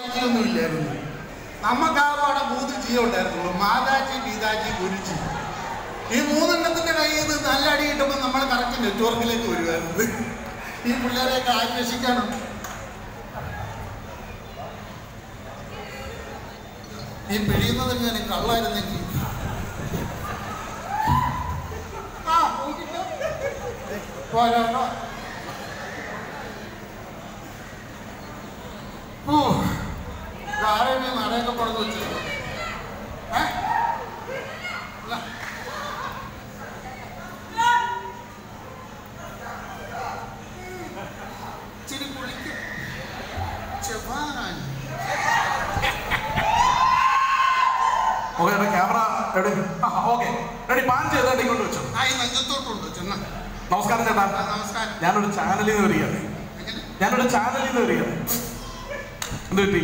ഒന്നും ഇല്ലായിരുന്നു നമുക്ക് ആ പാടെ മൂന്ന് ജീവ ഉണ്ടായിരുന്നുള്ളൂ മാതാജി പിതാജി ഗുരുജി ഈ മൂന്നെണ്ണത്തിന്റെ കയ്യിൽ നിന്ന് നല്ല അടി കിട്ടുമ്പോൾ നമ്മൾ കറക്റ്റ് നെറ്റ്വർക്കിലേക്ക് വരുമായിരുന്നു ഈ പിള്ളേരെയൊക്കെ ആന്വേഷിക്കാനുണ്ട് ഈ പിഴിയുന്നത് ഞാൻ കള്ളായിരുന്നെങ്കിൽ ആ നോക്കിക്കോ. പോരാട്ടോ. ഓ ആരെയും നടയൊക്കെ പടന്ന് വെച്ചിരുന്നു ഏ അല്ല. ഇച്ചിരി കുളിക്കും ചെവാൻ ഓക്കെ എടാ ക്യാമറ എവിടെ ആ ഓക്കെ റെഡി പാൻ ചെയ്തായിട്ട് ഇങ്ങോട്ട് വെച്ചു ആ ഈ നെഞ്ചത്തോട്ടുണ്ട് ചെന്ന നമസ്കാരം ചേട്ടാ ആ, നമസ്കാരം ഞാനൊരു ചാനലിൽ നിന്ന് വരികയാണ് എങ്ങനെ ഞാനൊരു ചാനലിൽ നിന്ന് വരികയാണ് എന്ത് കിട്ടി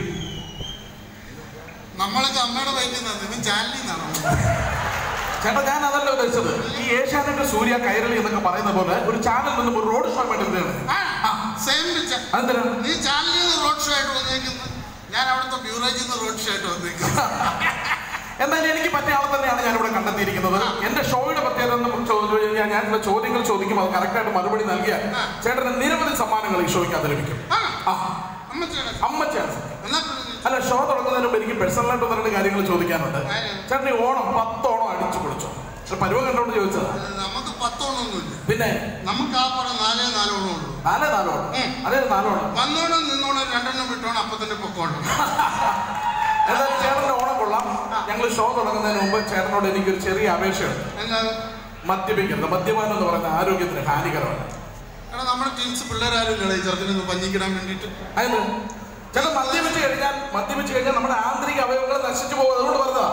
നമ്മളൊക്കെ അമ്മയുടെ വയറ്റിൽ നിന്നാണ് ഇവൻ ചാനലിൽ നിന്നാണോ ചേട്ടാ ഞാൻ അതല്ല ഉദ്ദേശിച്ചത് ഈ ഏഷ്യാനെറ്റ് സൂര്യ കൈരളി എന്നൊക്കെ പറയുന്ന പോലെ ഒരു ചാനൽ നിന്നും ഒരു റോഡ് ഷോ വേണ്ടി വരികയാണ് ആ സെയിം പിച്ച അതെന്തിനാ നീ ചാനലിൽ നിന്ന് റോഡ് ഷോ ആയിട്ട് വന്നേക്കുന്നു ഞാൻ അവിടുത്തെ ബ്യൂറേജിൽ നിന്ന് റോഡ് ഷോ ആയിട്ട് വന്നേക്കുന്നു എന്തായാലും എനിക്ക് പറ്റിയ ആളെ തന്നെയാണ് ഞാൻ ഇവിടെ കണ്ടെത്തിയിരിക്കുന്നത് എന്റെ ഷോയുടെ പ്രത്യേകത എന്ന് ചോദിച്ചു കഴിഞ്ഞാൽ ഞാൻ ചില ചോദ്യങ്ങൾ ചോദിക്കും അത് കറക്റ്റായിട്ട് മറുപടി നൽകിയാൽ ആ. ചേട്ടന് നിരവധി സമ്മാനങ്ങൾ ഈ ഷോയ്ക്കകത്ത് ലഭിക്കും ആ ആ അമ്മച്ചിയുടെ അമ്മച്ചാണ് എന്നാ പിന്നെ നീ- അല്ല ഷോ തുടങ്ങുന്നതിന് മുമ്പ് എനിക്ക് പേഴ്സണലായിട്ട് ഒന്ന് രണ്ട് കാര്യങ്ങൾ ചോദിക്കാനുണ്ട് കാര്യം? ചേട്ടൻ ഈ ഓണം പത്തോണം അടിച്ചു പൊളിച്ചോ പക്ഷെ പരുവം കണ്ടോണ്ട് ചോദിച്ചതാ നമുക്ക് പത്തോണമൊന്നുമില്ല പിന്നെ നമുക്ക് ആ പടം നാലേ നാലോണം ഉള്ളൂ നാലേ നാലോണം ഉം. അതെ നാലോണം വന്നോണം നിന്നോണം രണ്ടെണ്ണം വിട്ടോണം അപ്പൊ തന്നെ പൊക്കോണം എന്തായാലും ചേട്ടന്റെ ഓണം കൊള്ളാം ഞങ്ങൾ ഷോ തുടങ്ങുന്നതിന് മുമ്പ് ചേട്ടനോട് എനിക്കൊരു ചെറിയ അപേക്ഷയുണ്ട് എന്നാ മദ്യപിക്കരുത് മദ്യപാനം എന്ന് പറയുന്നത് ആരോഗ്യത്തിന് ഹാനികരമാണ് എടാ നമ്മുടെ ടീംസ് പിള്ളേരാരും ഇല്ലടാ ഈ ചെറുക്കനൊന്ന് പഞ്ഞിക്കിടാൻ വേണ്ടിയിട്ട് അതിന് ചേട്ടൻ മദ്യപിച്ച് കഴിഞ്ഞാൽ മദ്യപിച്ച് കഴിഞ്ഞാൽ നമ്മുടെ ആന്തരിക അവയവങ്ങൾ നശിച്ചു പോകും അതുകൊണ്ട് പറഞ്ഞതാ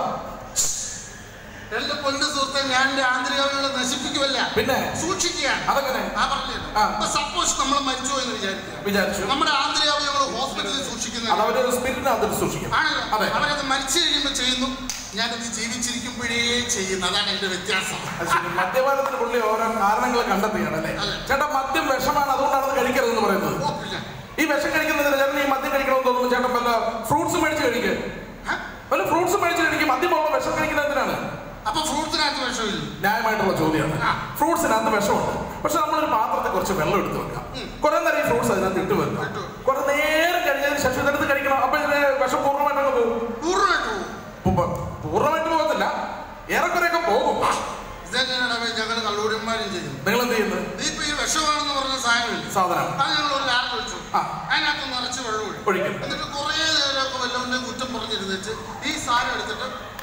എന്റെ പൊന്നു സുഹൃത്തെ ഞാൻ എന്റെ ആന്തരികങ്ങളെ നശിപ്പിക്കുമല്ല പിന്നെ സൂക്ഷിക്കുകയാണ് അതെങ്ങനെ ആ പറഞ്ഞത് ആ. അപ്പൊ സപ്പോസ് നമ്മൾ മരിച്ചു എന്ന് വിചാരിക്കുക വിചാരിച്ചു നമ്മുടെ ആന്തരികാവയവങ്ങൾ ഹോസ്പിറ്റലിൽ സൂക്ഷിക്കുന്ന അത് അവരൊരു സ്പിരിറ്റിനകത്ത് സൂക്ഷിക്കും ആണല്ലോ അതെ അവരത് മരിച്ചു കഴിയുമ്പോൾ ചെയ്യുന്നു ഞാനത് ജീവിച്ചിരിക്കുമ്പോഴേ ചെയ്യുന്നു അതാണ് എന്റെ വ്യത്യാസം അത് ശരി. മദ്യപാനത്തിന് പുള്ളി ഓരോ കാരണങ്ങൾ കണ്ടെത്തുകയാണ് അല്ലേ അതെ. ചേട്ടാ മദ്യം വിഷമാണ് അതുകൊണ്ടാണ് അത് കഴിക്കരുതെന്ന് പറയുന്നത് ഓ, പിന്നെ. ഈ വിഷം കഴിക്കുന്നതിന് ചേട്ടൻ ഈ മദ്യം കഴിക്കണമെന്ന് തോന്നുന്നു ചേട്ടൻ വല്ല ഫ്രൂട്ട്സ് മേടിച്ച് കഴിക്കുക ഹ? വല്ല ഫ്രൂട്ട്സ് മേടിച്ച് കഴിക്കും മദ്യം പോകുമ്പോൾ വിഷം കഴിക്കുന്നതിനാണ് അപ്പൊ ഫ്രൂട്ട്സിനകത്ത് വിഷമില്ല ന്യായമായിട്ടുള്ള ചോദ്യമാണ് ആ. ഫ്രൂട്ട്സിനകത്ത് വിഷമുണ്ട് പക്ഷെ നമ്മളൊരു പാത്രത്തിൽ കുറച്ച് വെള്ളം എടുത്ത് വെക്കാം ഉം. കുറെ നേരം ഈ ഫ്രൂട്ട്സ് അതിനകത്ത് ഇട്ട് വെക്കാം ഇട്ടു. കുറെ നേരം കഴിഞ്ഞതിന് ശേഷം ഇതെടുത്ത് കഴിക്കണം അപ്പൊ ഇതിന് വിഷം പൂർണ്ണമായിട്ടങ്ങ് പോകും പൂർണ്ണമായിട്ട് പോകും പു- പൂർണ്ണമായിട്ട് പോകത്തില്ല ഏറെക്കുറെയൊക്കെ പോകും ഇതന്നെയാണ് ഞങ്ങൾ കള്ളൂരന്മാരും ചെയ്യുന്നത് നിങ്ങൾ എന്ത് ചെയ്യുന്നത് നീ ഇപ്പൊ ഈ വിഷമാണെന്ന് പറഞ്ഞ സാധനമില്ല സാധനം അത് ഞങ്ങൾ ഒരു ലാബ് ഒഴിച്ചു ആ. അതിനകത്ത് നിറച്ച് വെള്ളം ഒഴിക്കും ഒഴിക്കും എന്നിട്ട് കുറേ നേരമൊക്കെ വല്ലവന്റെ കുറ്റം പറഞ്ഞിരുന്നിട്ട് ഈ സാധനം എടുത്തിട്ട്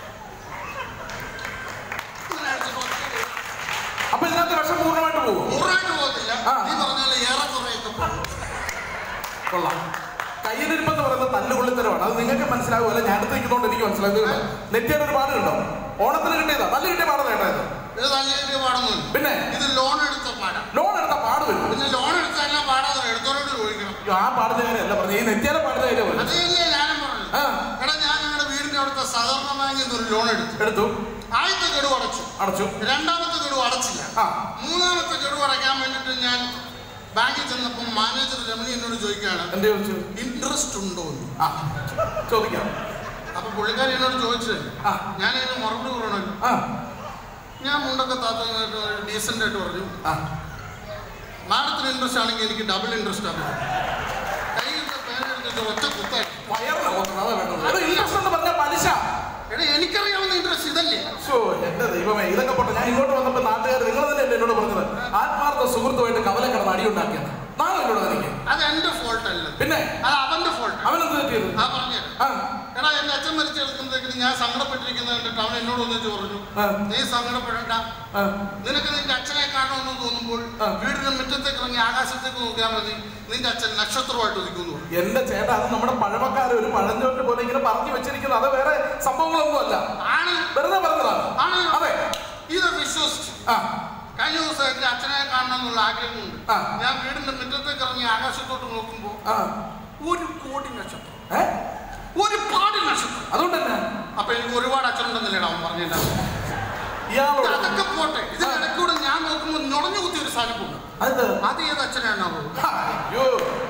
ഇങ്ങനെ അടിച്ചിട്ട് ഒറ്റ അപ്പൊ ഇതിനകത്ത് വിഷം പൂർണ്ണമായിട്ട് പോകും പൂർണ്ണമായിട്ട് പോകത്തില്ല ആ. നീ പറഞ്ഞാൽ ഏറെക്കുറെയൊക്കെ പോകും കൊള്ളാം കയ്യിലിരിപ്പെന്ന് പറയുന്നത് തല്ലുകൊള്ളിത്തരമാണ് അത് നിങ്ങൾക്ക് മനസ്സിലാകുമല്ല ഞാൻ അടുത്ത് നിൽക്കുന്നതുകൊണ്ട് എനിക്ക് മനസ്സിലായത് നെറ്റിയുടെ ഒരു പാട് കണ്ടോ ഓണത്തിന് കിട്ടിയതാ നല്ല കിട്ടിയ പാടാ കേട്ടത് ഇത് നല്ല രീതിയിൽ പാടുന്നില്ല പിന്നെ ഇത് ലോൺ എടുത്ത പാടാ ലോൺ എടുത്ത പാട് വരും പിന്നെ ലോൺ എടുത്താലും പാടാതെ എടുത്തോരോട് ചോദിക്കണം അയ്യോ, ആ പാടുന്ന കാര്യമല്ല പറഞ്ഞു ഈ നെറ്റിയാലെ പാടുന്ന കാര്യം പറഞ്ഞു അതല്ലേ ഞാനും പറഞ്ഞു ആ എടാ ഞാൻ ഞങ്ങളുടെ വീടിന്റെ അവിടുത്തെ സഹകരണ ബാങ്കിൽ നിന്ന് ഒരു ലോൺ എടുത്തു എടുത്തു ആദ്യത്തെ ഗഡു അടച്ചു അടച്ചു രണ്ടാമത്തെ ഗഡു അടച്ചില്ല ആ മൂന്നാമത്തെ ഗഡു അടയ്ക്കാൻ വേണ്ടിയിട്ട് ഞാൻ ബാങ്കിൽ ചെന്നപ്പോൾ മാനേജർ രമണി എന്നോട് ചോദിക്കുകയാണ് എന്ത് ചോദിച്ചു ഇൻട്രസ്റ്റ് ഉണ്ടോ എന്ന് ആ ചോദിക്കാം അപ്പൊ പുള്ളിക്കാരി എന്നോട് ചോദിച്ചത് ആ. ഞാൻ അതിന് മറുപടി പറയണല്ലോ ആ ഞാൻ മുണ്ടൊക്കെ താത്ത ഡീസൻ്റ് ആയിട്ട് പറഞ്ഞു ആ മാഡത്തിന് ഇൻട്രസ്റ്റ് ആണെങ്കിൽ എനിക്ക് ഡബിൾ ഇൻട്രസ്റ്റ് ആണ് കയ്യിലത്തെ പേരെടുത്തിട്ട് ഒറ്റ കുത്തായി വയറിന് നോക്കണം അതാ വേണ്ടത് അത് ഇൻട്രസ്റ്റ് എന്ന് പറഞ്ഞാൽ പലിശ എടാ എനിക്കറിയാവുന്ന ഇൻട്രസ്റ്റ് ഇതല്ലേ ശോ, എന്റെ ദൈവമേ ഇതൊക്കെ പോട്ടെ ഞാൻ ഇങ്ങോട്ട് വന്നപ്പോ നാട്ടുകാർ നിങ്ങൾ തന്നെ അല്ലേ എന്നോട് പറഞ്ഞത് ആത്മാർത്ഥ സുഹൃത്തുമായിട്ട് കവല കിടന്ന് അടിയുണ്ടാക്കിയത് നാളെ എന്നോട് എനിക്ക് അത് എന്റെ ഫോൾട്ട് അല്ല പിന്നെ അത് അവന്റെ ഫോൾട്ട് അവനെന്ത് പറ്റിയത് ആ പറഞ്ഞു ആ എടാ എന്റെ അച്ഛൻ മരിച്ചു കിടക്കുമ്പോഴത്തേക്കും ഞാൻ സങ്കടപ്പെട്ടിരിക്കുന്നത് കണ്ടിട്ട് അവൻ എന്നോട് ഒന്നിച്ച് പറഞ്ഞു ആ. നീ സങ്കടപ്പെടണ്ട ആ നിനക്ക് നിന്റെ അച്ഛനെ കാണണമെന്ന് തോന്നുമ്പോൾ ആ. വീടിന്റെ മുറ്റത്തേക്ക് ഇറങ്ങി ആകാശത്തേക്ക് നോക്കിയാൽ മതി നിന്റെ അച്ഛൻ നക്ഷത്രമായിട്ട് ഒതുക്കുന്നു എന്റെ ചേട്ടാ അത് നമ്മുടെ പഴമക്കാര് ഒരു പഴഞ്ചോട്ട് പോലെ ഇങ്ങനെ പറഞ്ഞു വെച്ചിരിക്കുന്നത് അത് വേറെ സംഭവങ്ങളൊന്നും അല്ല ആണ് വെറുതെ പറഞ്ഞതാണ് ആണ് അതെ ഇത് വിശ്വസിച്ചു ആ കഴിഞ്ഞ ദിവസം എന്റെ അച്ഛനെ കാണണം എന്നുള്ള ആഗ്രഹമുണ്ട് ആ. ഞാൻ വീടിന്റെ മുറ്റത്തേക്ക് ഇറങ്ങി ആകാശത്തോട്ട് നോക്കുമ്പോൾ ആ ഒരു കോടി നക്ഷത്രം ഏ ഒരു പാടി നക്ഷത്രം അതുകൊണ്ട് തന്നെ അപ്പൊ എനിക്ക് ഒരുപാട് അച്ഛനുണ്ടെന്നില്ലേടാ അവൻ പറഞ്ഞിട്ടുണ്ടാവും ഇയാളോട് അതൊക്കെ പോട്ടെ ഇതിനിടയ്ക്കൂടെ ഞാൻ നോക്കുമ്പോൾ നുണഞ്ഞു കുത്തിയ ഒരു സാധനം പോകും അത് അത് ഏത് അച്ഛനാണോ അയ്യോ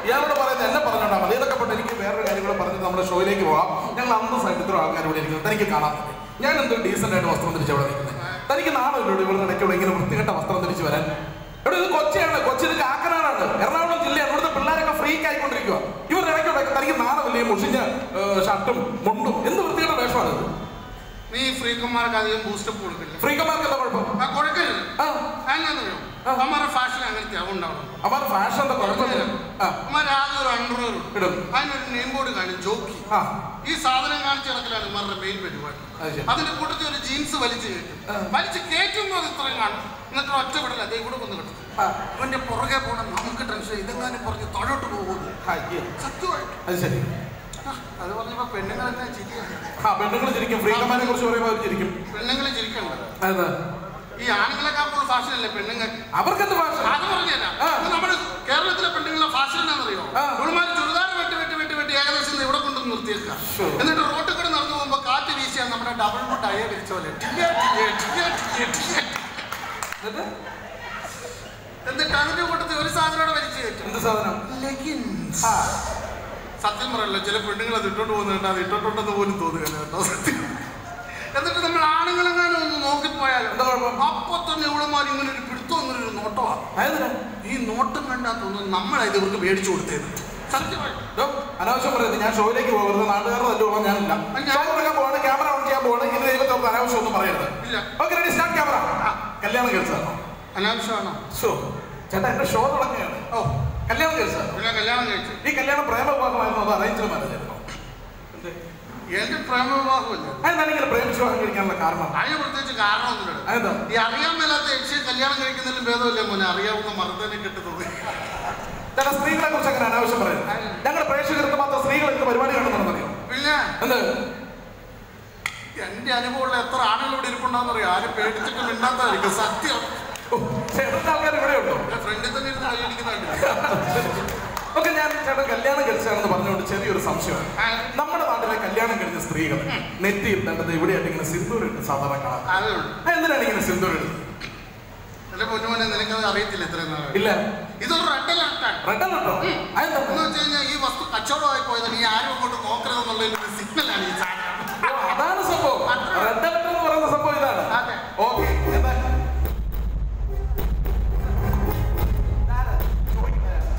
ഇയാളോട് പറയുന്നത് എന്നെ പറഞ്ഞോണ്ടാ മതി ഇതൊക്കെ പെട്ട് എനിക്ക് വേറൊരു കാര്യം കൂടെ പറഞ്ഞിട്ട് നമ്മുടെ ഷോയിലേക്ക് പോവാം ഞങ്ങൾ അന്തസ്സായിട്ട് ഇത്ര ആൾക്കാർ ഇവിടെ ഇരിക്കുന്നത് തനിക്ക് കാണാൻ പറ്റും ഞാൻ എന്തൊരു ഡീസന്റ് ആയിട്ട് വസ്ത്രം ധരിച്ച് അവിടെ നിൽക്കുന്നത് തനിക്ക് നാണല്ലോ ഇവിടെ ഇടയ്ക്ക് ഇവിടെ ഇങ്ങനെ വൃത്തികെട്ട വസ്ത്രം ധരിച്ച് വരാൻ ഇവിടെ ഇത് കൊച്ചിയാണ് കൊച്ചി ഇത് കാക്കനാടാണ് എറണാകുളം ജില്ലയാണ് ഇവിടുത്തെ പിള്ളേരൊക്കെ ഫ്രീക്ക് ആയിക്കൊണ്ടിരിക്കുക ഇവരുടെ ഇടയ്ക്ക് തനിക്ക് നാണമില്ലേ മുഷിഞ്ഞ ഏ, ഷർട്ടും മുണ്ടും എന്ത് വൃത്തികെട്ട വേഷമാണ് ഇത് നീ ഫ്രീക്കന്മാർക്ക് അധികം ബൂസ്റ്റപ്പ് കൊടുക്കില്ല ഫ്രീക്കന്മാർക്ക് എന്താ കുഴപ്പം ആ കൊടുക്കരുത് ആ അതിനറിയോ അവന്മാരുടെ ഫാഷൻ അങ്ങനത്തെ ഉണ്ടാവും അപ്പൊ ഫാഷൻ എന്താ കുഴപ്പമില്ല ആ അവന്മാർ ആദ്യം ഒരു അണ്ടർവെയർ ഇടും അതിനൊരു നെയിം ബോർഡ് കാണും ജോക്കി ആ ഈ സാധനം കാണിച്ചു കിടക്കലാണ് ഇവരുടെ മെയിൻ പരിപാടി അത് ശരി അതിന്റെ കൂട്ടത്തിൽ ഒരു ജീൻസ് വലിച്ചു കയറ്റും ആ. വലിച്ചു കയറ്റുമ്പോൾ അത് ഇത്രയും കാണും എന്നിട്ട് ഒറ്റ വിടല അതേ കൂടെ വന്ന് കിട്ടും ആ അവന്റെ പുറകെ പോകണം നമുക്ക് ടെൻഷൻ ഇതെങ്ങാനും പറഞ്ഞ് താഴോട്ട് പോകുന്നു അയ്യോ. സത്യമായിട്ട് അത് ശരി ആ, അത് പറഞ്ഞപ്പോ പെണ്ണുങ്ങൾ എന്നാ ചിരിയാണ് ആ പെണ്ണുങ്ങൾ ചിരിക്കും ഫ്രീക്കന്മാരെ കുറിച്ച് പറയുമ്പോൾ അവർ ചിരിക്കും പെണ്ണുങ്ങൾ ചിരിക്കണ്ട അതെ ഈ ആണുങ്ങളെക്കാൾ ഫാഷൻ അല്ലേ പെണ്ണുങ്ങൾക്ക് അവർക്കെന്ത് ഭാഷ അത് പറഞ്ഞുതരാം ആ. ഇത് നമ്മുടെ കേരളത്തിലെ പെണ്ണുങ്ങളുടെ ഫാഷൻ എന്നാണെന്നറിയോ ആ. ഇവളുമാര് ചുരിദാർ വെട്ടി വെട്ടി വെട്ടി വെട്ടി ഏകദേശം ഇവിടെ കൊണ്ടു നിർത്തിയേക്കാം ശോ. എന്നിട്ട് റോട്ടിൽ കൂടെ നടന്നു പോകുമ്പോ കാറ്റ് വീശിയാൽ നമ്മുടെ ഡബിൾ മുട്ട് അയ്യ വിരിച്ച പോലെ ടിയ്യ, ടിയ്യ, ടിയ്യ, ടിയ്യ, ടിയ്യ. എന്നിട്ട് എന്നിട്ട് അതിന്റെ കൂട്ടത്തിൽ ഒരു സാധനം കൂടെ വലിച്ചു കയറ്റും എന്ത് സാധനം Leggings. ആ സത്യം പറയല്ലോ ചില പെണ്ണുങ്ങൾ അത് ഇട്ടോണ്ട് പോകുന്നുണ്ട് അത് ഇട്ടോട്ടുണ്ടെന്ന് പോലും തോന്നുകയല്ല കേട്ടോ സത്യം എന്നിട്ട് നമ്മൾ ആണുങ്ങളെങ്ങാനും ഒന്ന് നോക്കിപ്പോയാലോ എന്താ കുഴപ്പം അപ്പൊ തന്നെ ഇവളുമാർ ഇങ്ങനെ ഒരു പിടുത്തം ഇങ്ങനെ ഒരു നോട്ടമാണ് അതെന്തിനാ ഈ നോട്ടം കണ്ടാ തോന്നുന്നു നമ്മളായത് ഇവർക്ക് മേടിച്ചു കൊടുത്തേന്ന് സത്യമായിട്ട് ഡോ, അനാവശ്യം പറയുന്നത് ഞാൻ ഷോയിലേക്ക് പോകരുത് നാട്ടുകാരുടെ തല്ലുള്ള ഞാനില്ല ഷോ തുടങ്ങാൻ പോവാണ് ക്യാമറ ഓൺ ചെയ്യാൻ പോവാണ് ഇങ്ങനെ ദൈവത്തെ ഓർത്ത് അനാവശ്യം ഒന്നും പറയരുത് ഇല്ല ഓക്കെ റെഡി സ്റ്റാർട്ട് ക്യാമറ കല്യാണം കഴിച്ചതാണോ അനാവശ്യമാണോ ഷോ ചേട്ടാ എന്റെ ഷോ തുടങ്ങുകയാണ് ഓ കല്യാണം കഴിച്ചതാണോ പിന്നെ കല്യാണം കഴിച്ചു ഈ കല്യാണം പ്രേമ വിവാഹമായിരുന്നു അതോ അറേഞ്ച് മാരേജ് ആയിരുന്നോ എന്റെ പ്രേമ വിവാഹമില്ല അതെന്താണ് ഇങ്ങനെ പ്രേമിച്ച് വിവാഹം കഴിക്കാനുള്ള കാരണം അതിന് പ്രത്യേകിച്ച് കാരണമൊന്നുമില്ല അതെന്താ ഈ അറിയാൻ മേലാത്ത യക്ഷിയെ കല്യാണം കഴിക്കുന്നതിലും ഭേദമല്ലേ മോനെ അറിയാവുന്ന മറുതനെ കിട്ടുന്നത് ചേട്ടാ സ്ത്രീകളെ കുറിച്ച് അങ്ങനെ അനാവശ്യം പറയുന്നത് ഞങ്ങളുടെ പ്രേക്ഷകർക്ക് മാത്രം സ്ത്രീകൾ എന്ത് പരിപാടി കാണുന്നുണ്ടെന്നറിയോ പിന്നെ എന്ത് എന്റെ അനുഭവമുള്ള എത്ര ആളുകൾ ഇവിടെ ഇരിപ്പുണ്ടാന്ന് അറിയാം ആരും പേടിച്ചിട്ട് മിണ്ടാത്തായിരിക്കും സത്യം ഓ, ചേട്ടന്റെ ആൾക്കാർ ഇവിടെ ഉണ്ടോ എന്റെ ഫ്രണ്ടിൽ തന്നെ ഇരുന്ന് കൈയടിക്കുന്നുണ്ട് ഓക്കെ ഞാൻ ചേട്ടൻ കല്യാണം കഴിച്ചാണെന്ന് പറഞ്ഞുകൊണ്ട് ചെറിയൊരു സംശയമാണ് ആ, നമ്മുടെ നാട്ടിലെ കല്യാണം കഴിച്ച സ്ത്രീകൾ നെറ്റിയിൽ തണ്ടത് ഇവിടെയായിട്ട് ഇങ്ങനെ സിന്ദൂരിട്ട് സാധാരണ കാണാം അതേ ഉള്ളൂ ആ, എന്തിനാണ് ഇങ്ങനെ സിന്ദൂരിടുന്നത് എന്റെ പൊന്നുമോനെ നിനക്കത് അറിയത്തില്ല ഇത്രയും നാൾ ഇല്ല ഇതൊരു റെഡ് അലർട്ടാണ് റെഡ് അല്ലോ അതെന്താ എന്ന് വെച്ച് കഴിഞ്ഞാൽ ഈ വസ്തു കച്ചവടമായി പോയത് നീ ആരും അങ്ങോട്ട് നോക്കരുതെന്നുള്ളതിന്റെ ഒരു സിഗ്നലാണ് ഈ സാധനം ഓ, അതാണ് സംഭവം റെഡ് അലർട്ട് എന്ന് പറയുന്ന സംഭവം ഇതാണ് അതെ. ഓക്കെ എന്താ ഇതാരാ? ചോദിക്കുന്നത് ആരാ?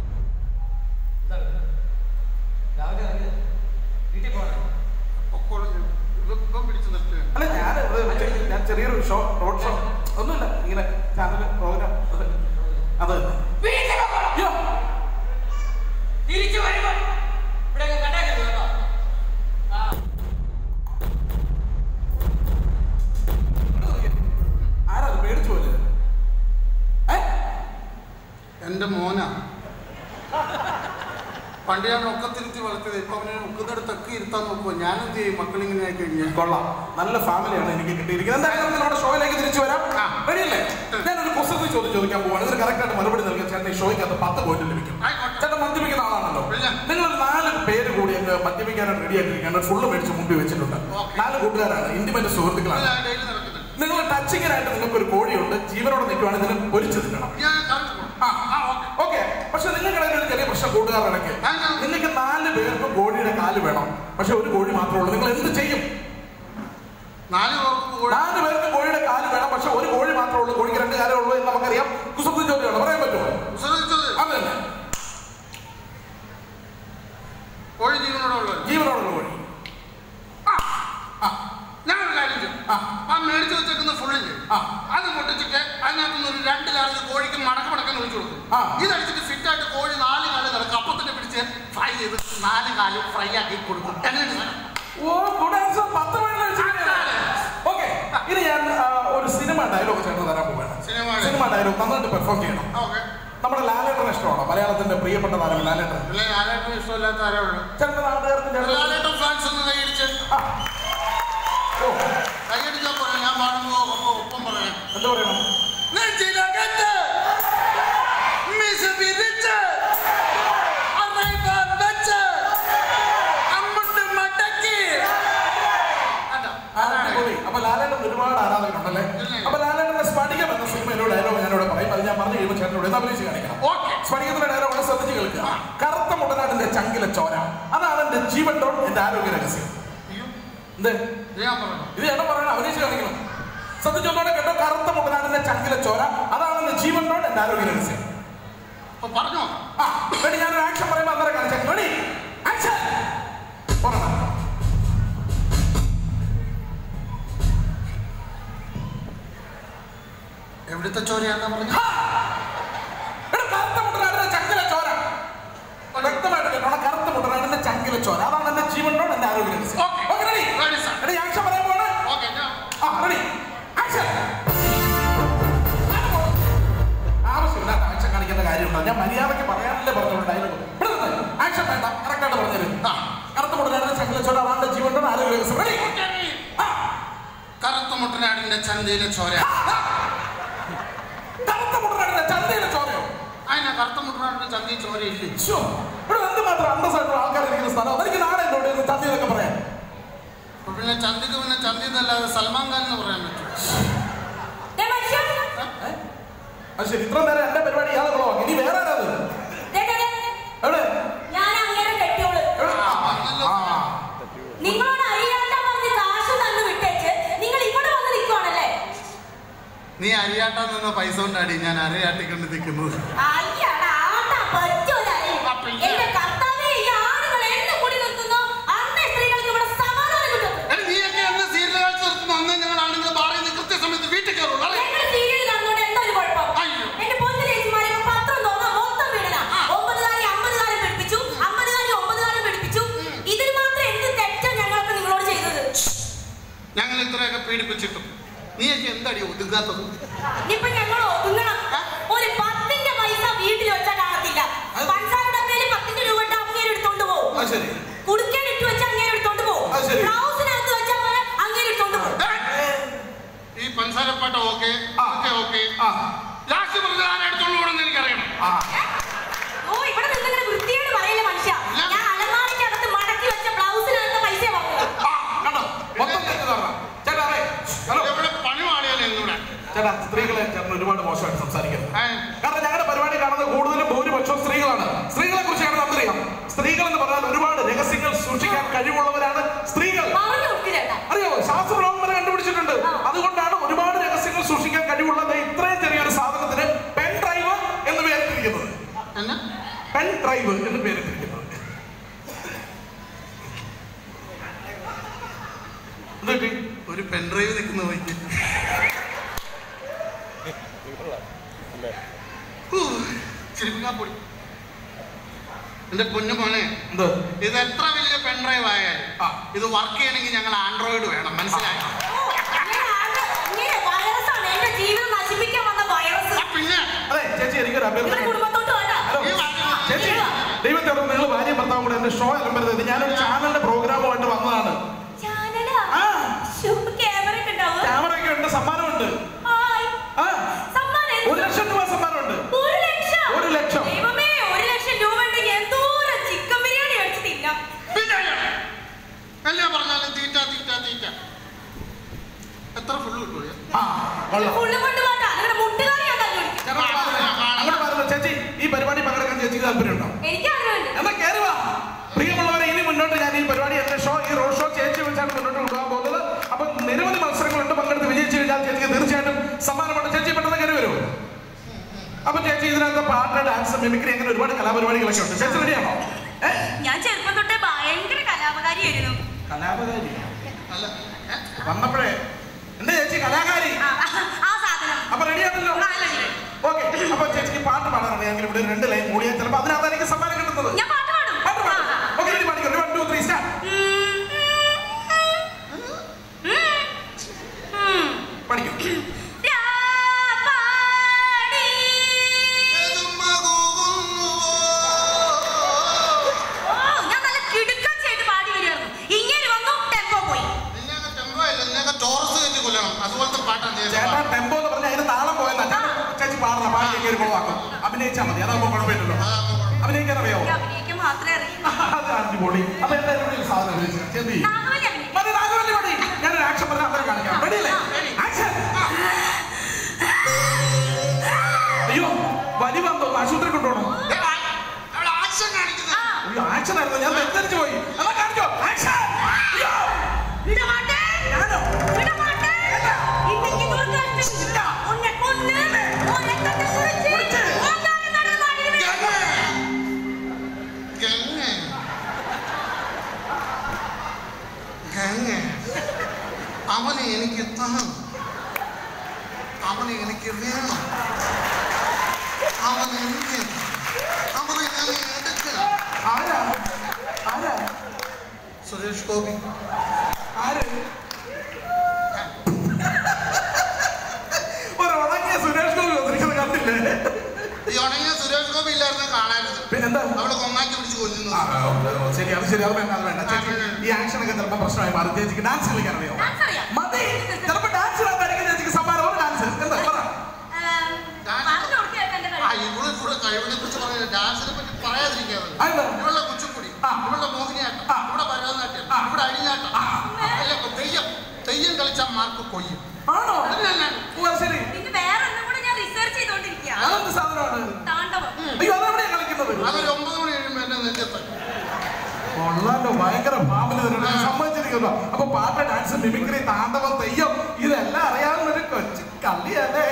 രാവിലെ ഇറങ്ങി വീട്ടിൽ പോകണം പൊക്കോളം ഇപ്പം പിടിച്ചു നിർത്തുകയാണ് അല്ല ഞാൻ ഇത് ഞാൻ ചെറിയൊരു ഷോ റോഡ് ഷോ ഒന്നുമില്ല ഇങ്ങനെ ചാനൽ പ്രോഗ്രാം അത് തന്നെ. വീട്ടിൽ പോകണം അയ്യോ തിരിച്ചു വരുമ്പോ ഇവിടെ കണ്ടാക്കരുത് കേട്ടോ ആ ആരാ അത് പേടിച്ചു പോലെ ഏ എന്റെ മോനാ പണ്ട് ഞാൻ ഒക്കത്തിരുത്തി വളർത്തിയത് ഇപ്പൊ അവനെ ഒക്കുന്നിടത്തൊക്കെ ഇരുത്താൻ നോക്കുമ്പോ ഞാൻ എന്ത് ചെയ്യും മക്കളിങ്ങനെ ആയി കഴിഞ്ഞാൽ കൊള്ളാം നല്ല ഫാമിലിയാണ് എനിക്ക് കിട്ടിയിരിക്കുന്നത് എന്തായാലും നമുക്ക് നമ്മുടെ ഷോയിലേക്ക് തിരിച്ചു വരാം ആ. റെഡിയല്ലേ ഞാനൊരു കുസൃതി ചോദ്യം ചോദിക്കാൻ പോവാണ് ഇതിന് കറക്റ്റ് ആയിട്ട് മറുപടി നൽകാൻ ചേട്ടൻ ഈ ഷോയ്ക്കകത്ത് പത്ത് പോയിന്റ് ലഭിക്കും ആയിക്കോട്ടെ ചേട്ടൻ മദ്യപിക്കുന്ന ആളാണല്ലോ ഇല്ല. നിങ്ങൾ നാല് പേര് കൂടി അങ്ങ് മദ്യപിക്കാനായിട്ട് റെഡി ആയിട്ടിരിക്കുകയാണ് ഫുള്ള് മേടിച്ച് മുമ്പിൽ വെച്ചിട്ടുണ്ട് ഓക്കേ. നാല് കൂട്ടുകാരാണ് ഇന്റിമേറ്റ് സുഹൃത്തുക്കളാണ് ഡെയിലി നടക്കുന്നുണ്ട് നിങ്ങൾ ടച്ചിങ്ങിനായിട്ട് നിങ്ങൾക്ക് ഒരു കോഴിയുണ്ട് ജീവനോടെ നിൽക്കുവാണ് ഇതിന് പൊരിച്ചു തിന്നണം ഞാൻ കറക്റ്റ് പോണം. ആ ആ ഓക്കെ ഓക്കെ പക്ഷെ നിങ്ങൾക്കിടയിൽ ഒരു ചെറിയ പ്രശ്നം കൂട്ടുകാരിടയ്ക്ക് ആ, ഞാൻ- നിങ്ങൾക്ക് നാല് പേർക്ക് കോഴിയുടെ കാല് വേണം പക്ഷെ ഒരു കോഴി മാത്രമേ ഉള്ളൂ നിങ്ങൾ എന്ത് ചെയ്യും നാല് പേർക്ക് കൂടെ നാല് പേർക്ക് കോഴിയുടെ കാല് വേണം പക്ഷെ ഒരു കോഴി മാത്രമേ ഉള്ളൂ കോഴിക്ക് രണ്ട് കാലേ ഉള്ളൂ എന്ന് നമുക്കറിയാം കുസൃതി ചോദ്യമാണ് പറയാൻ പറ്റുമോ ശ്രദ്ധിച്ചത് അത് തന്നെ കോഴി ജീവനോടെ ഉള്ളത് ജീവനോടുള്ള കോഴി ആ ഞാൻ ഒരു കാര്യം ചെയ്യും ആ. ആ മേടിച്ചു വെച്ചേക്കുന്ന ഫുള്ളില്ലേ ആ. അത് പൊട്ടിച്ചിട്ട് അതിനകത്തുനിന്ന് ഒരു രണ്ട് കാലിൽ കോഴിക്ക് മടക്ക മടക്കാൻ ഒഴിച്ചു കൊടുക്കും ആ. ഇതടിച്ചിട്ട് ഫിറ്റ് ആയിട്ട് കോഴി നാല് കാലം കിടക്കും അപ്പൊ തന്നെ പിടിച്ച് ഫ്രൈ ചെയ്ത് നാല് കാലും ഫ്രൈ ആക്കി കൊടുക്കും എങ്ങനെയുണ്ട് സാധനം? ഓ ഗുഡ് ആൻസർ പത്ത് ഓക്കെ ഇനി ഞാൻ ആ, ഒരു സിനിമ ഡയലോഗ് ചേർന്ന് തരാൻ പോവുകയാണ് സിനിമ സിനിമ ഡയലോഗ് നന്നായിട്ട് പെർഫോം ചെയ്യണം ആ, ഓക്കെ നമ്മുടെ ലാലേട്ടൻ ഇഷ്ടമാണോ മലയാളത്തിന്റെ പ്രിയപ്പെട്ട താരം ലാലേട്ടൻ പിന്നെ ലാലേട്ടന് ഇഷ്ടമില്ലാത്ത ആരേ ഉള്ളൂ ചേട്ടൻ നാട്ടുകാർക്ക് ചേട്ടൻ ലാലേട്ടൻ ഫാൻസ് ഒന്ന് കൈയടിച്ച് ആ. ഓ കൈയടിച്ചാൽ പോലെ ഞാൻ പാടുമ്പോ ഒപ്പം ഒപ്പം പറയാം എന്താ പറയണം നെഞ്ചിനകത്ത് മിസ വിരിച്ച് അറൈവാൻ വെച്ച് അമ്മട്ട് മടക്കി അതാ, അതാണ്. അടിപൊളി. അപ്പൊ ലാലേട്ടൻ ഒരുപാട് ആരാധകരുണ്ടല്ലേ ഇല്ല. അപ്പൊ ലാലേട്ടന്റെ സ്ഫടികം എന്ന സിനിമയിലൂടെ ഡയലോഗ് ഞാനിവിടെ പറയും അത് ഞാൻ ഞാൻ പറഞ്ഞു കഴിയുമ്പോൾ ചേട്ടനോട് എന്താ അഭിനയിച്ച് കാണിക്കണം ഓക്കെ സ്ഫടികത്തിന്റെ ഡയലോഗ് ശ്രദ്ധിച്ച് കേൾക്കുക കറുത്ത മുട്ടനാടിന്റെ ചങ്കിലെ ചോര അതാണ് എന്റെ ജീവൻ ടോൺ എന്റെ ആരോഗ്യ രഹസ്യം എന്തേ ഞാൻ പറഞ്ഞു ഇത് ചേട്ടൻ പറയണം അഭിനയിച്ച് കാണിക്കണം ശ്രദ്ധിച്ചോടെ കേട്ടോ കറുത്ത മുട്ടനാടിന്റെ ചങ്കിലെ ചോര അതാണ് എന്റെ ജീവൻ ടോൺ എന്റെ ആരോഗ്യ രഹസ്യം അപ്പൊ പറഞ്ഞോ ആ വേണ്ടി ഞാനൊരു ആക്ഷൻ പറയുമ്പോൾ അന്നേരം കാണിച്ചാൽ വേണ്ടി ആക്ഷൻ പറയണം എവിടുത്തെ ചോരയാന്നാ പറഞ്ഞു ഹാ! എടാ, കറുത്ത മുട്ടനാടിന്റെ ചങ്കിലെ ചോര വ്യക്തമായിട്ട് കേട്ടോ കറുത്ത മുട്ടനാടിന്റെ ചങ്കിലെ ചോര അതാണ് എന്റെ ജീവൻ ടോൺ എന്റെ ആരോഗ്യ രഹസ്യം Okay. Okay ready Ready, sir. എടാ ആക്ഷൻ പറയാൻ പോണേ ഓക്കെ ഞാൻ ആ റെഡി ആക്ഷൻ ആവശ്യമില്ല ആക്ഷൻ കാണിക്കേണ്ട കാര്യമുണ്ടോ ഞാൻ മര്യാദയ്ക്ക് പറയാനല്ലേ പറഞ്ഞോളൂ ഡയലോഗ് ആക്ഷൻ വേണ്ട കറക്റ്റായിട്ട് പറഞ്ഞത് ആ കറുത്ത മുട്ടനാടിന്റെ ചങ്കിലെ ചോര അതാണ് ജീവൻ ടോൺ ആരോഗ്യ രഹസ്യം റെഡി ആ കറുത്ത മുട്ടനാടിന്റെ ചന്തയിലെ ചോര കറുത്ത മുട്ടനാടിന്റെ ചന്തയിലെ ചോരയോ അതിനാ കറുത്ത മുട്ടനാടിന്റെ ചന്തയിൽ ചോര ഇല്ലേ ശ്ശോ, ഇവിടെ എന്ത് മാത്രം അന്തസ്സായിട്ടുള്ള ആൾക്കാർ ഇരിക്കുന്ന സ്ഥലം എനിക്ക് നാളെ എന്നോട് ഇന്ന് ചന്തയിലൊക്കെ പറയാം അപ്പൊ പിന്നെ ചന്തിക്ക് പിന്നെ ചന്തി എന്നല്ലാതെ സൽമാൻ ഖാൻ എന്ന് പറയാൻ പറ്റും ദേ മനുഷ്യ, അത് ശരി ഇത്ര നേരം എന്റെ പരിപാടി ഇയാളെ കുളവാക്കി ഇനി വേറെ ആരാ അത് ദേ, ദേ, ദേ. എവിടെ ഞാൻ അങ്ങനെ കെട്ടിയോള് എവിടെ? ആ, പറഞ്ഞല്ലോ. ആ. നിങ്ങളോട് അറിയാത്ത പറഞ്ഞ് കാശ് തന്നു വിട്ടേച്ച് നിങ്ങൾ ഇവിടെ വന്ന് നിൽക്കുവാണല്ലേ നീ അരിയാട്ടാൻ നിന്ന പൈസ കൊണ്ടാടി ഞാൻ അരയാട്ടിക്കൊണ്ട് നിൽക്കുന്നത് അയ്യടാ ആട്ടാ പറ്റൂലായി അപ്പൊ ഈ- എന്റെ കർത്താവേ ഈ ആളുകൾ എന്നെ കൂടി നിർത്തുന്നു അന്നേ സ്ത്രീകൾക്ക് ഇവിടെ സമാധാനം കിട്ടും എടി, നീയൊക്കെ എന്നെ സീരിയൽ കാഴ്ച നിർത്തുന്ന അന്നേ ഞങ്ങൾ ആണുങ്ങൾ ബാറിൽ നിന്ന് കൃത്യസമയത്ത് വീട്ടിൽ കയറുള്ളൂ അറിയോ? ഞങ്ങൾ സീരിയൽ കാണുന്നോണ്ട് എന്താ ഒരു കുഴപ്പം അയ്യോ. എന്റെ പൊന്നു ചേച്ചിമാരെ ഇപ്പൊ പത്രം തോന്നാ മൊത്തം വീടല ഒമ്പതുകാരി അമ്പതുകാരൻ പഠിപ്പിച്ചു അമ്പതുകാരി ഒമ്പതുകാരൻ പഠിപ്പിച്ചു ഇതിന് മാത്രം എന്ത് തെറ്റാ ഞങ്ങൾക്ക് നിങ്ങളോട് ചെയ്തത് ഞങ്ങൾ ഇത്രയൊക്കെ പീഡിപ്പിച്ചിട്ടും നീയൊക്കെ എന്താടി ഒതുങ്ങാത്തത് ഇനിയിപ്പൊ ഞങ്ങൾ ഒതുങ്ങണം ഒരു പത്തിന്റെ പൈസ വീട്ടിൽ വെച്ചാൽ കാണത്തില്ല പഞ്ചസാര ഡബ്ബയില് പത്തിന്റെ രൂപ ഇട്ട് അങ്ങേര് എടുത്തോണ്ട് പോകും അത് ശരി കുടുക്കയിൽ ഇട്ട് വെച്ചാൽ അങ്ങേര് എടുത്തോണ്ട് പോകും അത് ശരി. ബ്ലൗസിനകത്ത് വെച്ചാൽ അങ്ങേര് എടുത്തോണ്ട് പോകും ഈ പഞ്ചസാരപ്പാട്ട ഓക്കെ ആ. ഓക്കെ ഓക്കെ ആ ലാസ്റ്റ് പറഞ്ഞ ആരെടുത്തോണ്ട് പോകണമെന്ന് എനിക്കറിയണം ആ ഓ ഇവിടെ നിന്നിങ്ങനെ വൃത്തിയോട് പറയില്ല മനുഷ്യ ഞാൻ അലമാരിക്കകത്ത് മടക്കി വെച്ച ബ്ലൗസിനകത്ത് പൈസ വാങ്ങുക ആ, കണ്ടോ മൊത്തം തെറ്റ് തരണം ചേട്ടാ അതെ ഹലോ ഇവിടെ പണി പാടിയാലേ ഇന്നിവിടെ ചേട്ടാ സ്ത്രീകളെ ചേട്ടൻ ഒരുപാട് മോശമായിട്ട് സംസാരിക്കുന്നത് ഏ, കാരണം ഞങ്ങളുടെ പരിപാടി കാണുന്നത് കൂടുതലും ഭൂരിപക്ഷവും സ്ത്രീകളാണ് സ്ത്രീകളെ കുറിച്ച് ഞങ്ങൾ അറിയാം സ്ത്രീകൾ എന്ന് പറഞ്ഞാൽ ഒരുപാട് രഹസ്യങ്ങൾ സൂക്ഷിക്കാൻ കഴിവുള്ളവരാണ് സ്ത്രീകൾ പറഞ്ഞു കൊടുക്ക് ചേട്ടാ അറിയാമോ ശാസ്ത്രലോകം വരെ കണ്ടുപിടിച്ചിട്ടുണ്ട് അതുകൊണ്ടാണ് ഒരുപാട് രഹസ്യങ്ങൾ സൂക്ഷിക്കാൻ കഴിവുള്ള ദേ ഇത്രയും ചെറിയൊരു സാധനത്തിന് പെൻ ഡ്രൈവ് എന്ന് പേരിട്ടിരിക്കുന്നത് എന്നാ പെൻ ഡ്രൈവ് എന്ന് പേരിട്ടിരിക്കുന്നത് എന്ത് പറ്റി? ഒരു പെൻഡ്രൈവ് നിൽക്കുന്ന വൈകി ചിരിപ്പിക്കാപ്പൊടി എന്റെ പൊന്നു മോനെ എന്ത് ഇത് എത്ര വലിയ പെൻഡ്രൈവ് ആയാലും ആ. ഇത് വർക്ക് ചെയ്യണമെങ്കിൽ ഞങ്ങൾ ആൻഡ്രോയിഡ് വേണം മനസ്സിലായോ ഇങ്ങനെ ആകെ- ഇങ്ങനെ വൈറസാണ് എന്റെ ജീവിതം നശിപ്പിക്കാൻ വന്ന വൈറസ് ആ, പിന്നെ അതെ ചേച്ചി എനിക്കൊരു നിങ്ങളുടെ അഭ്യർത്ഥന കുടുംബത്തോട്ട് വേണ്ട ഹലോ ഈ വാ- ചേച്ചി ദൈവത്തെ ഓർത്ത് നിങ്ങൾ ഭാര്യ ഭർത്താവും കൂടെ എന്റെ ഷോ അലമ്പരുത് ഞാനൊരു ചാനലിന്റെ പ്രോഗ്രാമുമായിട്ട് വന്നതാണ് ചാനലാ ആ. ശ്ശോ, ക്യാമറ ഒക്കെ ഉണ്ടാവും ക്യാമറ ഒക്കെ ഉണ്ട് സമ്മാനമുണ്ട് ഹായ് ആ സമ്മാനം എന്ത്? ഒരു ലക്ഷം രൂപ സമ്മാനമുണ്ട് ഒരു ലക്ഷം ഒരു ലക്ഷം. ദൈവമേ ഒരു ലക്ഷം രൂപ ഉണ്ടെങ്കിൽ എന്തോരം ചിക്കൻ ബിരിയാണി അടിച്ച് തിന്നാം പിന്നെ എല്ലാം പറഞ്ഞാലും തീറ്റ തീറ്റ തീറ്റ എത്ര ഫുള്ള് കിട്ടൂല ആ കൊള്ളാം ഫുള്ള് കൊണ്ട് പോണ്ട നിങ്ങളുടെ മുട്ടുകാരി ഞാൻ തന്നെ വിളിക്കും ചേട്ടാ, അങ്ങോട്ട് മാറുന്നു. ചേച്ചി ഈ പരിപാടി പങ്കെടുക്കാൻ ചേച്ചിക്ക് താല്പര്യമുണ്ടോ എനിക്ക് ആഗ്രഹമുണ്ട് എന്നാ കയറി വാ പ്രിയമുള്ളവരെ ഇനി മുന്നോട്ട് ഞാൻ ഈ പരിപാടി എന്റെ ഷോ ഈ റോഡ് ഷോ ചേച്ചി വെച്ചാണ് മുന്നോട്ട് കൊണ്ടുപോകാൻ പോകുന്നത് അപ്പൊ നിരവധി മത്സരങ്ങളുണ്ട് പങ്കെടുത്ത് വിജയിച്ചു കഴിഞ്ഞാൽ ചേച്ചിക്ക് തീർച്ചയായിട്ടും സമ്മാനമുണ്ട് ചേച്ചി പെട്ടെന്ന് കയറി വരും അപ്പൊ ചേച്ചി ഇതിനകത്ത് പാട്ട് ഡാൻസ് മിമിക്രി അങ്ങനെ ഒരുപാട് കലാപരിപാടികളൊക്കെ ഉണ്ട് ചേച്ചി റെഡിയാണോ ഏഹ് ഞാൻ ചെറുപ്പം തൊട്ടേ ഭയങ്കര കലാപകാരിയായിരുന്നു കലാപകാരി അല്ല ഏ? വന്നപ്പോഴേ എന്റെ ചേച്ചി കലാകാരി ആ, ആ സാധനം അപ്പൊ റെഡിയാണല്ലോ നല്ലത്. ഓക്കെ അപ്പൊ ചേച്ചിക്ക് പാട്ട് പാടാൻ അറിയാമെങ്കിൽ ഇവിടെ ഒരു രണ്ട് ലൈൻ കൂടിയാൽ ചിലപ്പോൾ അതിനകത്തായിരിക്കും സമ്മാനം കിട്ടുന്നത് ഞാൻ പാട്ട് പാടും പാട്ട് ആ, പാടും ആ. ഓക്കെ റെഡി പാടിക്കോ വൺ ടു ത്രീ സ്റ്റാർട്ട് ഉം. പഠിക്കും രാപ്പാടി. ഓ, ഞാൻ നല്ല കിടുക്കച്ചായിട്ട് പാടി വരുവായിരുന്നു. ഇങ്ങനെ വന്നു ടെമ്പോ പോയി നിന്നെയൊക്കെ ടെമ്പോ ഇല്ല, നിന്നെയൊക്കെ ടോറസ് കയറ്റി കൊല്ലണം അതുപോലത്തെ പാട്ടാണ് ചേട്ടാ ചെയ്യുന്നത് ടെമ്പോ എന്ന് പറഞ്ഞാൽ അതിന് താളം പോയെന്നാ ചേട്ടാ ചേച്ചി പാടണം പാടി കയറി കൊള്ളാക്കും അഭിനയിച്ചാൽ മതി അതാകുമ്പോൾ കുഴപ്പമില്ലല്ലോ അഭിനയിക്കാൻ അറിയാവോ എനിക്ക് അഭിനയിക്കാൻ മാത്രമേ അറിയൂ അത് അടിപൊളി അപ്പൊ എന്തായാലും ഇവിടെ ഒരു സാധനം അഭിനയിച്ചു ചെന്തി നാഗവല്ലി അഭിനയിക്കും മതി നാഗവല്ലി മതി ഞാനൊരു ആക്ഷൻ പറഞ്ഞാൽ അന്നേരം കാണിക്കാം റെഡി അല്ലേ ആക്ഷൻ അയ്യോ വ്യതിചലിച്ചു പോയി എന്നാ കാണിച്ചോ ആക്ഷൻ അയ്യോ വിടമാട്ടെ ഞാനോ വിടമാട്ടെ இன்னைக்கு துர்காஷ்டமி உன்னை கொன்னு உன் ரத்தத்தை குடிச்சு ஓங்கார கடல் மாட்டிடுவேன் ഗംഗ ഗംഗ അവനെ എനിക്ക് തണം അവനെ എനിക്ക് വേണം അവൻ എനിക്ക് അവനെ ഞാൻ എടുക്കണം ആരാ ആരാ സുരേഷ് ഗോപി ആര് ഒരു ഉണങ്ങിയ സുരേഷ് ഗോപി വന്നിരിക്കുന്നത് കണ്ടില്ലേ ഈ ഉണങ്ങിയ സുരേഷ് ഗോപി ഇല്ലായിരുന്നു കാണാറുണ്ട് പിന്നെന്താ അവള് കൊങ്ങാക്കി പിടിച്ച് കൊല്ലുന്നു ആ, ആ, ഓ, ശരി അത് ശരി അത് വേണ്ട അത് വേണ്ട ചേച്ചി ഈ ആക്ഷൻ ഒക്കെ ചിലപ്പോൾ പ്രശ്നമായി മാറും ചേച്ചിക്ക് ഡാൻസ് കളിക്കാൻ അറിയോ Dance അറിയാം. മതി ചിലപ്പോൾ ഡാൻസ് കളിക്കാൻ ചേച്ചിക്ക് സമ്മാനം ഒരു ഡാൻസ് എന്താ പറ പറഞ്ഞു കൊടുക്കാൻ എന്റെ ആ കഴിവ് ഇവള് കൂടെ കഴിവിനെ കുറിച്ച് പറയുന്നത് ഡാൻസിനെ പറ്റി പറയാതിരിക്കാതെ അതെന്താ? ഇവളുടെ കുച്ചിപ്പുടി ആ. ഇവളുടെ മോഹിനിയാട്ടം ആ. ഇവിടെ ഭരതനാട്യം ആ. ഇവിടെ അഴിഞ്ഞാട്ടം അല്ല തെയ്യം തെയ്യം കളിച്ചാൽ മാർക്ക് കൊയ്യും ആണോ അതിനല്ല. ഓ, ശരി പിന്നെ വേറെ ഒന്നും കൂടെ ഞാൻ റിസർച്ച് ചെയ്തോണ്ടിരിക്കുക അതെന്ത് സാധനമാണ് താണ്ഡവം അയ്യോ അതെവിടെയാ കളിക്കുന്നത് അതൊരു ഒമ്പത് മണി കഴിയുമ്പോൾ എന്റെ നെഞ്ചത്ത് കൊള്ളാലോ ഭയങ്കര പാമ്പിന് തരുന്നുണ്ട് ഞാൻ സമ്മതിച്ചിരിക്കുന്നു അപ്പൊ പാട്ട് ഡാൻസ് മിമിക്രി താണ്ഡവം തെയ്യം ഇതെല്ലാം അറിയാവുന്ന ഒരു കൊച്ചു കള്ളിയല്ലേ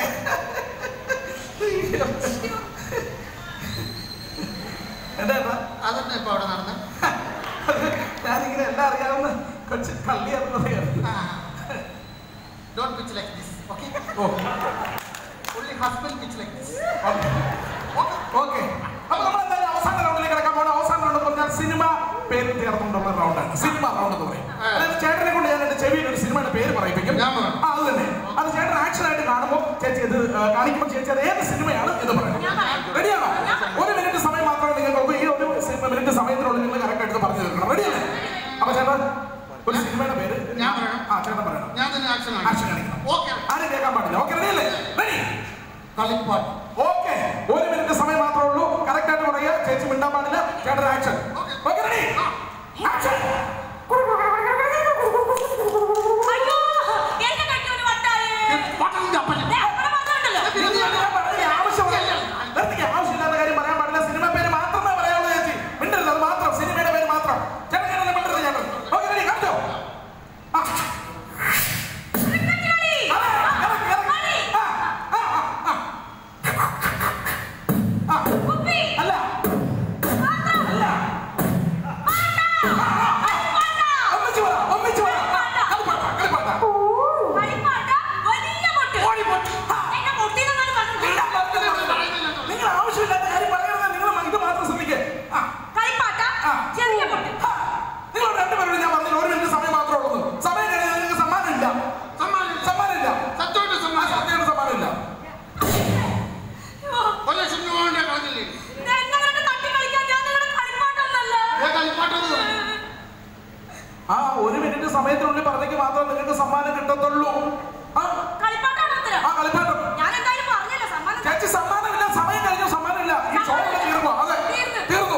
എന്താ ഏട്ടാ? അതന്നെ ഇപ്പൊ അവിടെ നടന്നത് ഞാനിങ്ങനെ എല്ലാം അറിയാവുന്ന കൊച്ചു കള്ളിയാണെന്ന് പറയാം don't pitch like this okay oh only husband pitch like this okay അപ്പൊ നമ്മൾ എന്തായാലും അവസാന റൗണ്ടിലേക്ക് കിടക്കാൻ പോകണം അവസാന റൗണ്ട് എന്ന് പറഞ്ഞാൽ സിനിമ പേര് ചേർത്തുകൊണ്ടുള്ള റൗണ്ടാണ് സിനിമ റൗണ്ട് എന്ന് പറയും ആ. അതായത് ചേട്ടനെ കൊണ്ട് ഞാൻ എന്റെ ചെവിയിൽ ഒരു സിനിമയുടെ പേര് പറയിപ്പിക്കും ഞാൻ പറയാം. ആ, അത് തന്നെ അത് ചേട്ടൻ ആക്ഷൻ ആയിട്ട് കാണുമ്പോൾ ചേച്ചി ഇത് ആ, കാണിക്കുമ്പോൾ ചേച്ചി അത് ഏത് സിനിമയാണ് എന്ന് പറയണം ഞാൻ പറയാം. റെഡിയാണോ ഒരു മിനിറ്റ് സമയം മാത്രമേ നിങ്ങൾക്ക് ഈ ഒരു സിനിമ മിനിറ്റ് സമയത്തിനുള്ളിൽ നിങ്ങൾ കറക്റ്റ് എടുത്ത് പറഞ്ഞു തീർക്കണം റെഡിയല്ലേ അപ്പൊ ചേട്ടൻ ഒരു സിനിമയുടെ പേര് ഞാൻ പറയണം. ആ ചേട്ടൻ പറയണം ഞാൻ തന്നെ ആക്ഷൻ ആക്ഷൻ കാണിക്കണം ഓക്കെ ആരും കേൾക്കാൻ പാടില്ല ഓക്കെ റെഡിയല്ലേ റെഡി കളിപ്പാട്ട് ഓക്കെ ഒരു മിനിറ്റ് സമയം മാത്രമേ ഉള്ളൂ കറക്റ്റ് ആയിട്ട് പറയുക ചേച്ചി മിണ്ടാൻ പാടില്ല ചേട്ടൻ action Okay. Okay ready action അയ്യോ എന്റെ കട്ടി ഒരു വട്ടായേ പാട്ടിന്റെ അപ്പനെ ദേ, അവിടെ വന്നിട്ടുണ്ടല്ലോ ആവശ്യമില്ലാത്ത കാര്യം പറയാൻ പാടില്ല സിനിമ പേര് മാത്രമേ പറയാവുള്ളൂ ചേച്ചി മിണ്ടരുത് അത് മാത്രം സിനിമയുടെ പേര് മാത്രം ചേട്ടൻ ചേട്ടൻ മിണ്ടരുത് ചേട്ടൻ ഓക്കെ റെഡി കാണിച്ചോ ആ, കളി. അതെ, ഇറങ്ങ്, ഇറങ്ങ്. കളി. ആ, ആ, ആ, ആ. ആ, കുപ്പി. അല്ല അല്ല ഒന്നിച്ച് പറ ഒന്നിച്ച് പറ കളിപ്പാട്ട കളിപ്പാട്ട കളിപ്പാട്ട, വലിയ പൊട്ട്. എന്നെ പൊട്ടിയെന്നെങ്ങാനും പറഞ്ഞിട്ടുണ്ട്. നിങ്ങൾ ആവശ്യമില്ലാത്ത കാര്യം പറയരുത് നിങ്ങൾ ഇത് മാത്രം ശ്രദ്ധിക്കുക ആ, കളിപ്പാട്ട, ആ. ചെറിയ പൊട്ട്. ആ, നിങ്ങൾ രണ്ടുപേരോട് ഞാൻ പറഞ്ഞു ഒരു മിനിറ്റ് സമയം മാത്രമേ ഉള്ളൂ സമയം കഴിഞ്ഞാൽ നിങ്ങൾക്ക് സമ്മാനമില്ല സമ്മാനം സമ്മാനമില്ല സത്യമായിട്ട് ആ സമ്മാനം സത്യയുടെ സമ്മാനമില്ല അയ്യോ, ഒരു ലക്ഷം രൂപ കൊണ്ട് ഞാൻ കളഞ്ഞില്ലേ ഇത് എന്നെ കണ്ട് തട്ടി കളിക്കാൻ ഞാൻ നിങ്ങളുടെ കളിപ്പാട്ടമൊന്നുമല്ല. ഏ കളിപ്പാട്ടെന്ന് പറഞ്ഞു ആ ഒരു മിനിറ്റ് സമയത്തിനുള്ളിൽ പറഞ്ഞെങ്കിൽ മാത്രമേ നിങ്ങൾക്ക് സമ്മാനം കിട്ടത്തുള്ളൂ ആ കളിപ്പാട്ടമാണോ ഉത്തരം? ആ കളിപ്പാട്ടം ഞാൻ എന്തായാലും പറഞ്ഞല്ലോ സമ്മാനം ചേച്ചി സമ്മാനമില്ല സമയം കഴിഞ്ഞു സമ്മാനമില്ല ഈ ഷോ ഇവിടെ തീർന്നു അതെ തീർന്നു. തീർന്നു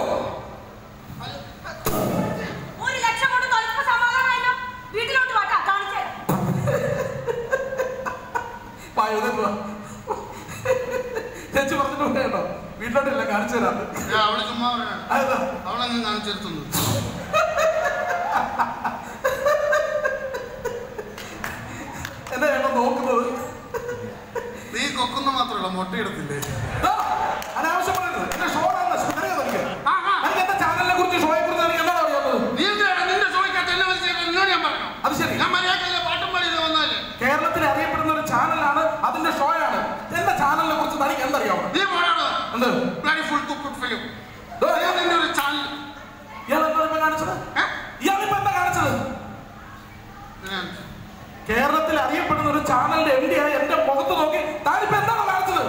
ഒരു ലക്ഷം കൊണ്ട് കളിപ്പ് സമാധാനമായില്ലോ വീട്ടിലോട്ട് വാട്ടാ കാണിച്ചേ വായു ഇതൊക്കെ വാ. ചേച്ചി പറഞ്ഞിട്ട് പോയി കേട്ടോ വീട്ടിലോട്ടില്ല കാണിച്ചു തരാം ഏ, അവള് ചുമ്മാ പറയണം അതെന്താ അവളെ നീ കാണിച്ചെടുത്തുന്നു എന്താ ചേട്ടാ നോക്കുന്നത് നീ കൊക്കുന്ന മാത്രമല്ല മുട്ടയിടത്തില്ലേ ആ, അനാവശ്യം പറയരുത് എന്റെ ഷോ ആണ് അറിയാം എനിക്ക് ആ, ആ. എനിക്ക് എന്റെ ചാനലിനെ കുറിച്ച് ഷോയെ കുറിച്ച് എനിക്ക് എന്താണ് അറിയാത്തത് നീ എന്തിനാണ് നിന്റെ ചോദിക്കാത്ത എന്നെ വിളിച്ചിട്ട് എന്നോട് ഞാൻ പറയണം അത് ശരി ഞാൻ മര്യാദക്കല്ലേ പാട്ടും പാടിയത് വന്നാലേ കേരളത്തിൽ അറിയപ്പെടുന്ന ഒരു ചാനലാണ് അതിന്റെ ഷോയാണ് എന്റെ ചാനലിനെ കുറിച്ച് തനിക്ക് എന്തറിയാമോ നീ പോടാണ് എന്ത് ബ്ലഡി ഫുൾ തുപ്പിട്ട് ഫിലിം ദോ, ഞാൻ നിന്റെ ഒരു ചാനൽ ഇയാൾ എന്താ ഇപ്പൊ കാണിച്ചത് ഇയാളിപ്പോ എന്താ കാണിച്ചത് കേരളത്തിൽ അറിയപ്പെടുന്ന ഒരു ചാനലിന്റെ എം ഡി ആയ എന്റെ മുഖത്ത് നോക്കി താനിപ്പോ എന്താണ് കാണിച്ചത്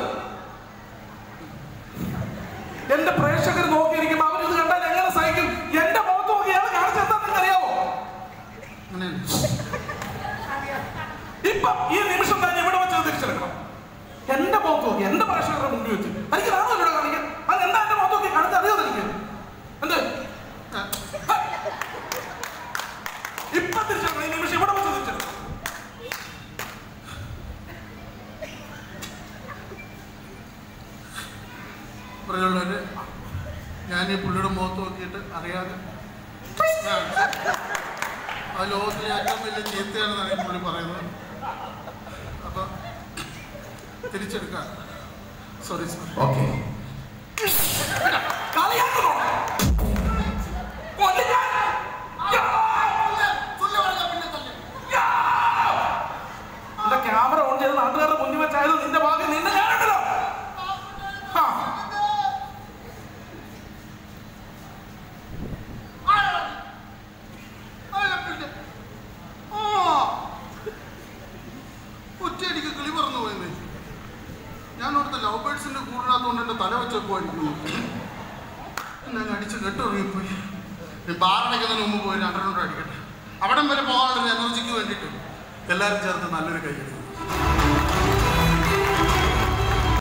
എന്റെ പ്രേക്ഷകർ നോക്കിയിരിക്കുമ്പോ അവർ ഇത് കണ്ടാൽ എങ്ങനെ സഹിക്കും എന്റെ മുഖത്ത് നോക്കി ഇയാൾ കാണിച്ചത് എന്താണെന്ന് അറിയാമോ ഇപ്പൊ ഈ നിമിഷം തന്നെ ഇവിടെ വെച്ച് തിരിച്ചെടുക്കണം എന്റെ മുഖത്ത് നോക്കി എന്റെ പ്രേക്ഷകരുടെ മുമ്പിൽ വെച്ച് എനിക്ക് നാളെ ഇവിടെ കാണിക്കാൻ അത് എന്താ എന്റെ മുഖത്ത് നോക്കി കാണിച്ചത് അറിയാതെ എനിക്ക് എന്ത് ഹ! ഇപ്പൊ തിരിച്ചെടുക്കണം ഈ നിമിഷം ഇവിടെ വെച്ച് തിരിച്ചെടുക്കണം പ്രിയമുള്ളവര് ഞാൻ ഈ പുള്ളിയുടെ മുഖത്ത് നോക്കിയിട്ട് അറിയാതെ ആ ലോകത്തിലെ ഏറ്റവും വലിയ ചീത്തയാണെന്നാണ് ഈ പുള്ളി പറയുന്നത് അപ്പൊ തിരിച്ചെടുക്കാം സോറി സോറി ഓക്കെ കളിയാക്കണോ കൊല്ലും ഞാൻ. യാ. എന്റെ ക്യാമറ ഓൺ ചെയ്ത് നാട്ടുകാരുടെ മുന്നിൽ വെച്ചായത് നിന്റെ ഭാഗ്യം നിന്നെ ഞാനുണ്ടല്ലോ ആ. ഒറ്റയടിക്ക് കിളി പറന്നു പോയെന്നേ ഞാൻ അവിടുത്തെ ലവ് ബേഡ്സിന്റെ കൂടിനകത്തോണ്ട് എന്റെ തല വെച്ചേക്കുമായിരിക്കുന്നു ഞാൻ അടിച്ച് കെട്ടുറങ്ങിപ്പോയി ബാറടയ്ക്കുന്നതിന് മുമ്പ് പോയി രണ്ടെണ്ണം കൂടെ അടിക്കട്ടെ അവിടം വരെ പോകാനുള്ള എനർജിക്ക് വേണ്ടിയിട്ട് എല്ലാവരും ചേർത്ത് നല്ലൊരു കൈ